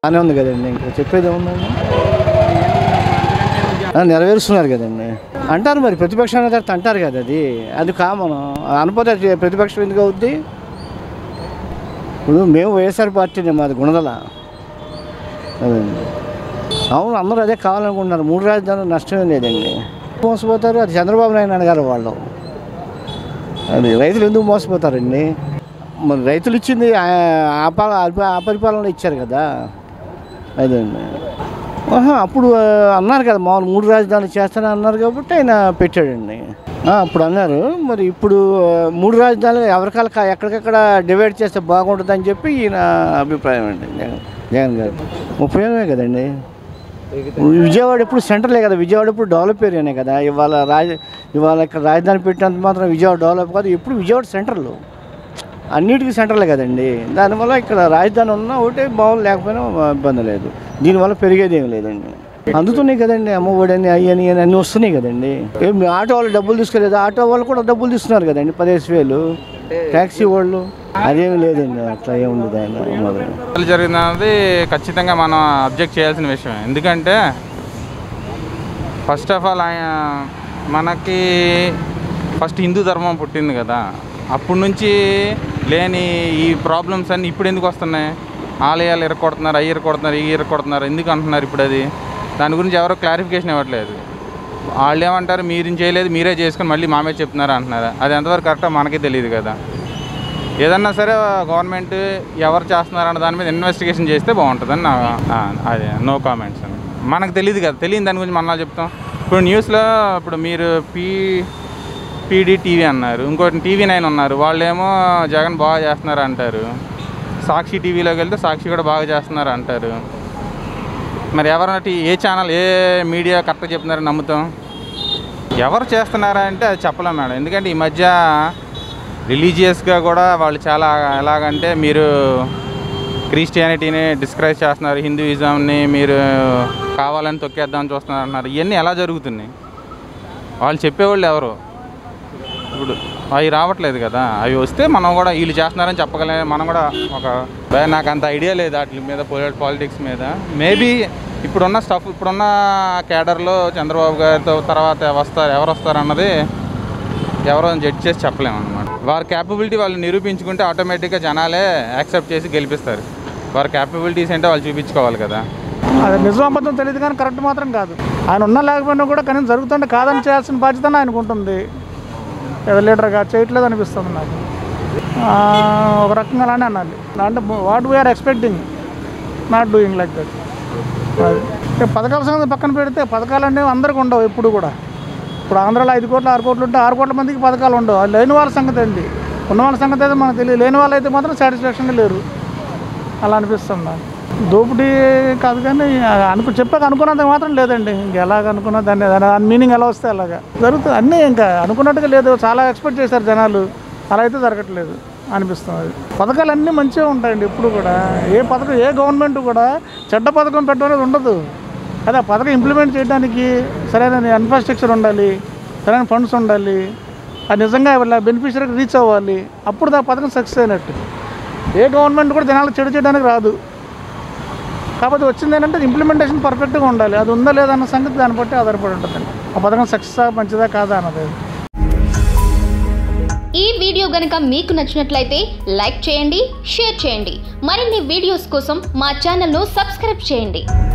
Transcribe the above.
బాగానే ఉంది కదండి ఇంకా చెప్పేది ఏముందండి ఆ, నెరవేరుస్తున్నారు కదండి అంటారు మరి ప్రతిపక్ష నేత అంటారు కదా అది అది కామన్ అనుకోతే అది ప్రతిపక్షం ఎందుకు అవుద్ది ఇప్పుడు మేము వైఎస్ఆర్ పార్టీనే మాది గుణదల అదండి అవును అందరూ అదే కావాలనుకుంటున్నారు మూడు రాజధానులు నష్టమే లేదండి మోసపోతారు అది చంద్రబాబు నాయుడు అడగారు వాళ్ళు అది రైతులు ఎందుకు మోసపోతారండి మరి రైతులు ఇచ్చింది ఆ- ఆ పాల ఆ పరిపాలనలో ఇచ్చారు కదా అదండి ఆహా, అప్పుడు ఆ, అన్నారు కదా మామూలు మూడు రాజధానులు చేస్తానని అన్నారు కాబట్టి ఆయన పెట్టాడండి ఆ, అప్పుడు అన్నారు మరి ఇప్పుడు ఆ, మూడు రాజధానులు ఎవరికాల ఎక్కడికక్కడ డివైడ్ చేస్తే బాగుంటుందని చెప్పి ఈయన అభిప్రాయం అండి జగన్ జగన్ గారు ఉపయోగమే కదండి విజయవాడ ఎప్పుడు సెంటర్లే కదా విజయవాడ ఎప్పుడు డెవలప్ ఏరియానే కదా ఇవాళ రాజ ఇవాళ ఇక్కడ రాజధాని పెట్టినంత మాత్రం విజయవాడ డెవలప్ కాదు ఎప్పుడు విజయవాడ సెంటర్లో అన్నిటికీ సెంటర్లే కదండి దానివల్ల ఇక్కడ రాజధాని ఉన్నా ఒకటే బాగుంది లేకపోయినా ఇబ్బంది లేదు దీనివల్ల పెరిగేది ఏం లేదండి అందుతున్నాయి కదండి అమ్మఒడి అని అయ్యని అని అన్నీ వస్తున్నాయి కదండి ఏం ఆటో వాళ్ళు డబ్బులు తీసుకోలేదు ఆటో వాళ్ళు కూడా డబ్బులు తీసుకున్నారు కదండి పదిహేను వేలు ట్యాక్సీ వాళ్ళు అదేం లేదండి అట్లా ఏముండదు ఆయన మొదలు అసలు జరిగినది ఖచ్చితంగా మనం అబ్జెక్ట్ చేయాల్సిన విషయం ఎందుకంటే ఫస్ట్ ఆఫ్ ఆల్ ఆయన మనకి ఫస్ట్ హిందూ ధర్మం పుట్టింది కదా అప్పటి నుంచి లేని ఈ ప్రాబ్లమ్స్ అన్నీ ఇప్పుడు ఎందుకు వస్తున్నాయి ఆలయాలు ఇరకొడుతున్నారు అయ్యి ఇరకొడుతున్నారు ఈ ఇరకొడుతున్నారు ఎందుకు అంటున్నారు ఇప్పుడు అది దాని గురించి ఎవరో క్లారిఫికేషన్ ఇవ్వట్లేదు వాళ్ళు ఏమంటారు మీరు చేయలేదు మీరే చేసుకొని మళ్ళీ మామే చెప్తున్నారు అంటున్నారు అది ఎంతవరకు కరెక్టో మనకే తెలియదు కదా ఏదన్నా సరే గవర్నమెంట్ ఎవరు చేస్తున్నారన్న దాని మీద ఇన్వెస్టిగేషన్ చేస్తే బాగుంటుందని నా ఆ, అదే నో కామెంట్స్ అని మనకు తెలియదు కదా తెలియని దాని గురించి మనం చెప్తాం ఇప్పుడు న్యూస్లో ఇప్పుడు మీరు పీ పీడీ టీవీ అన్నారు ఇంకోటి టీవీ నైన్ ఉన్నారు వాళ్ళేమో జగన్ బాగా చేస్తున్నారు అంటారు సాక్షి టీవీలోకి వెళ్తే సాక్షి కూడా బాగా చేస్తున్నారు అంటారు మరి ఎవరైనా టీ ఏ ఛానల్ ఏ మీడియా కరెక్ట్గా చెప్తున్నారని నమ్ముతాం ఎవరు చేస్తున్నారా అంటే అది చెప్పలేం మేడం ఎందుకంటే ఈ మధ్య రిలీజియస్గా కూడా వాళ్ళు చాలా ఎలాగంటే మీరు క్రిస్టియానిటీని డిస్క్రైబ్ చేస్తున్నారు హిందూయిజంని మీరు కావాలని తొక్కేద్దామని చూస్తున్నారు అంటున్నారు ఇవన్నీ ఎలా జరుగుతున్నాయి వాళ్ళు చెప్పేవాళ్ళు ఎవరు ఇప్పుడు అవి రావట్లేదు కదా అవి వస్తే మనం కూడా వీళ్ళు చేస్తున్నారని చెప్పగలే మనం కూడా ఒక "బే, నాకు అంత ఐడియా లేదు వాటి మీద పాలిటిక్స్ మీద మేబీ ఇప్పుడున్న స్టఫ్ ఇప్పుడున్న క్యాడర్లో చంద్రబాబు గారితో తర్వాత వస్తారు ఎవరు వస్తారు అన్నది ఎవరో జడ్జ్ చేసి చెప్పలేము అనమాట వారి క్యాపబిలిటీ వాళ్ళు నిరూపించుకుంటే ఆటోమేటిక్గా జనాలే యాక్సెప్ట్ చేసి గెలిపిస్తారు వారి క్యాపబిలిటీస్ ఏంటో వాళ్ళు చూపించుకోవాలి కదా అది నిజం అబద్ధం తెలియదు కానీ కరెక్ట్ మాత్రం కాదు ఆయన ఉన్నా లేకపోయినా కూడా కనీసం జరుగుతుంటే కాదని చేయాల్సిన బాధ్యత ఆయనకు ఉంటుంది ఏదో లీడర్గా చేయట్లేదు అనిపిస్తుంది నాకు ఆ, ఒక రకంగా అలానే అనాలి అంటే what we're expecting not doing like that అది పథకాల సంగతి పక్కన పెడితే పథకాలు అనేవి అందరికీ ఉండవు ఎప్పుడు కూడా ఇప్పుడు ఆంధ్రాలో ఐదు కోట్లు ఆరు కోట్లు ఉంటే ఆరు కోట్ల మందికి పథకాలు ఉండవు అది లేని వాళ్ళ సంగతి ఏంటి ఉన్న వాళ్ళ సంగతి అయితే మనకు తెలియదు లేని వాళ్ళు అయితే మాత్రం సాటిస్ఫాక్షన్గా లేరు అలా అనిపిస్తుంది నాకు దోపిడీ కాదు కానీ అనుకు చెప్పాక అనుకున్నంత మాత్రం లేదండి ఇంక ఎలాగ అనుకున్నా దాన్ని దాని దాని మీనింగ్ ఎలా వస్తే అలాగా జరుగుతుంది అన్నీ ఇంకా అనుకున్నట్టుగా లేదు చాలా ఎక్స్పెక్ట్ చేశారు జనాలు అలా అయితే జరగట్లేదు అనిపిస్తుంది పథకాలు అన్నీ మంచిగా ఉంటాయండి ఇప్పుడు కూడా ఏ పథకం ఏ గవర్నమెంట్ కూడా చెడ్డ పథకం పెట్టడం ఉండదు అదే ఆ పథకం ఇంప్లిమెంట్ చేయడానికి సరైన ఇన్ఫ్రాస్ట్రక్చర్ ఉండాలి సరైన ఫండ్స్ ఉండాలి అది నిజంగా వాళ్ళ బెనిఫిషరీకి రీచ్ అవ్వాలి అప్పుడు ఆ పథకం సక్సెస్ అయినట్టు ఏ గవర్నమెంట్ కూడా జనాలకు చెడు చేయడానికి రాదు కాకపోతే వచ్చింది ఏంటంటే ఇంప్లిమెంటేషన్ పర్ఫెక్ట్గా ఉండాలి అది ఉందా లేదా అన్న సంగతి దాన్ని బట్టి ఆధారపడి ఉంటుందండి ఆ పథకం సక్సెస్ మంచిదా కాదా అన్నది ఈ వీడియో గనక మీకు నచ్చినట్లయితే లైక్ చేయండి షేర్ చేయండి మరిన్ని వీడియోస్ కోసం మా ఛానల్ను సబ్స్క్రైబ్ చేయండి